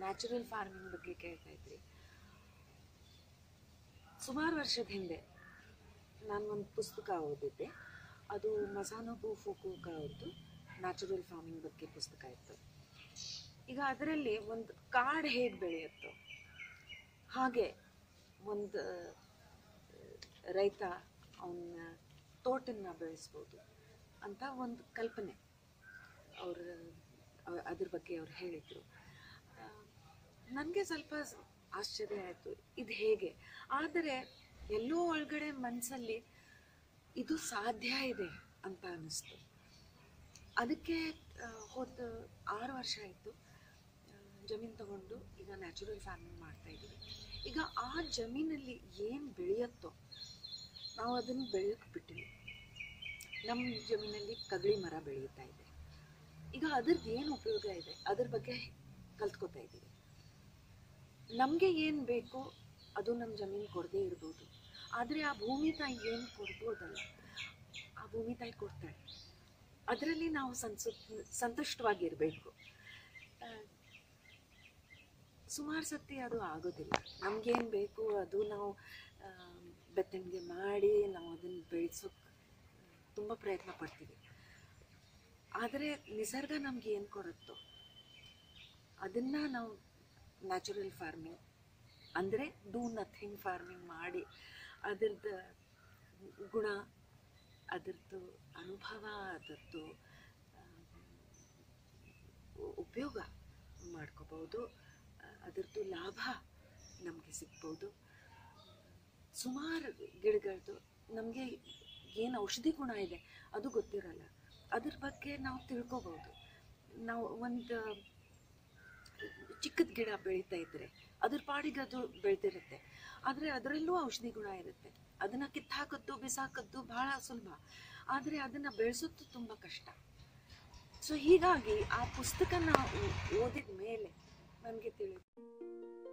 natural farming ಬಗ್ಗೆ ಕೇಳ್ತಾ ಇದ್ರಿ ಸುಮಾರು ವರ್ಷದ ಹಿಂದೆ ನಾನು ಒಂದು ಪುಸ್ತಕ ಓದಿದ್ದೆ ಅದು ಮಸಾನೋಬು ಫುಕೂಕ ಅವ್ರದ್ದು ನ್ಯಾಚುರಲ್ ಫಾರ್ಮಿಂಗ್ ಬಗ್ಗೆ ಪುಸ್ತಕ ಇತ್ತು ಈಗ ಅದರಲ್ಲಿ ಒಂದು ಕಾಡು ಹೇಗೆ ಬೆಳೆಯುತ್ತೋ ಹಾಗೆ ಒಂದು ರೈತ ಅವನ ತೋಟನ್ನ ಬೆಳೆಸ್ಬೋದು ಅಂತ ಒಂದು ಕಲ್ಪನೆ ಅವ್ರ ಅವ- ಅದ್ರ ಬಗ್ಗೆ ಅವ್ರು ಹೇಳಿದರು ನನಗೆ ಸ್ವಲ್ಪ ಸ್- ಆಶ್ಚರ್ಯ ಆಯಿತು ಇದು ಹೇಗೆ ಆದರೆ ಎಲ್ಲೋ ಒಳಗಡೆ ಮನಸ್ಸಲ್ಲಿ ಇದು ಸಾಧ್ಯ ಇದೆ ಅಂತ ಅನ್ನಿಸ್ತು ಅದಕ್ಕೆ ಆ, ಹೋದ ಆರು ವರ್ಷ ಆಯಿತು ಜಮೀನು ತಗೊಂಡು ಈಗ ನ್ಯಾಚುರಲ್ ಫಾರ್ಮಿಂಗ್ ಮಾಡ್ತಾ ಇದ್ದೀವಿ ಈಗ ಆ ಜಮೀನಲ್ಲಿ ಏನು ಬೆಳೆಯುತ್ತೋ ನಾವು ಅದನ್ನು ಬೆಳೆಯೋಕೆ ಬಿಟ್ಟಿವಿ ನಮ್ಮ ಜಮೀನಲ್ಲಿ ಕದಳಿ ಮರ ಬೆಳೆಯುತ್ತಾ ಇದೆ ಈಗ ಅದ್ರದ್ದು ಏನು ಉಪಯೋಗ ಇದೆ ಅದ್ರ ಬಗ್ಗೆ ಕಲ್ತ್ಕೋತಾ ಇದ್ದೀವಿ ನಮಗೆ ಏನು ಬೇಕು ಅದು ನಮ್ಮ ಜಮೀನು ಕೊಡದೇ ಇರ್ಬೋದು ಆದರೆ ಆ ಭೂಮಿ ತಾಯಿ ಏನು ಕೊಡ್ಬೋದಲ್ಲ ಆ ಭೂಮಿ ತಾಯಿ ಕೊಡ್ತಾಳೆ ಅದರಲ್ಲಿ ನಾವು ಸಂಸು ಸಂತುಷ್ಟವಾಗಿರಬೇಕು ಸುಮಾರು ಸತಿ ಅದು ಆಗೋದಿಲ್ಲ ನಮಗೇನು ಬೇಕು ಅದು ನಾವು ಆ, ಬೆತ್ತಣಿಗೆ ಮಾಡಿ ನಾವು ಅದನ್ನು ಬೆಳೆಸೋಕೆ ತುಂಬ ಪ್ರಯತ್ನ ಪಡ್ತೀವಿ ಆದರೆ ನಿಸರ್ಗ ನಮ್ಗೆ ಏನು ಕೊಡುತ್ತೋ ಅದನ್ನು ನಾವು ನ್ಯಾಚುರಲ್ ಫಾರ್ಮಿಂಗ್ ಅಂದರೆ ಡೂ ನಥಿಂಗ್ ಫಾರ್ಮಿಂಗ್ ಮಾಡಿ ಅದ್ರದ್ದು ಗುಣ ಅದರದ್ದು ಅನುಭವ ಅದರದ್ದು ಉಪಯೋಗ ಮಾಡ್ಕೋಬೋದು ಅದರದ್ದು ಲಾಭ ನಮಗೆ ಸಿಗ್ಬೋದು ಸುಮಾರು ಗಿಡಗಳದ್ದು ನಮಗೆ ಏನು ಔಷಧಿ ಗುಣ ಇದೆ ಅದು ಗೊತ್ತಿರಲ್ಲ ಅದ್ರ ಬಗ್ಗೆ ನಾವು ತಿಳ್ಕೊಬೋದು ನಾವು ಒಂದು ಚಿಕ್ಕದ ಗಿಡ ಬೆಳೀತಾ ಇದ್ದರೆ ಅದ್ರ ಪಾಡಿಗೆ ಅದು ಬೆಳೆದಿರುತ್ತೆ ಆದರೆ ಅದರಲ್ಲೂ ಔಷಧಿ ಗುಣ ಇರುತ್ತೆ ಅದನ್ನು ಕಿತ್ತಾಕೋದು ಬಿಸಾಕೋದು ಬಹಳ ಸುಲಭ ಆದರೆ ಅದನ್ನು ಬೆಳೆಸೋದು ತುಂಬ ಕಷ್ಟ ಸೊ ಹೀಗಾಗಿ ಆ ಪುಸ್ತಕನ ಓದಿದ ಮೇಲೆ ನನಗೆ ತಿಳಿದು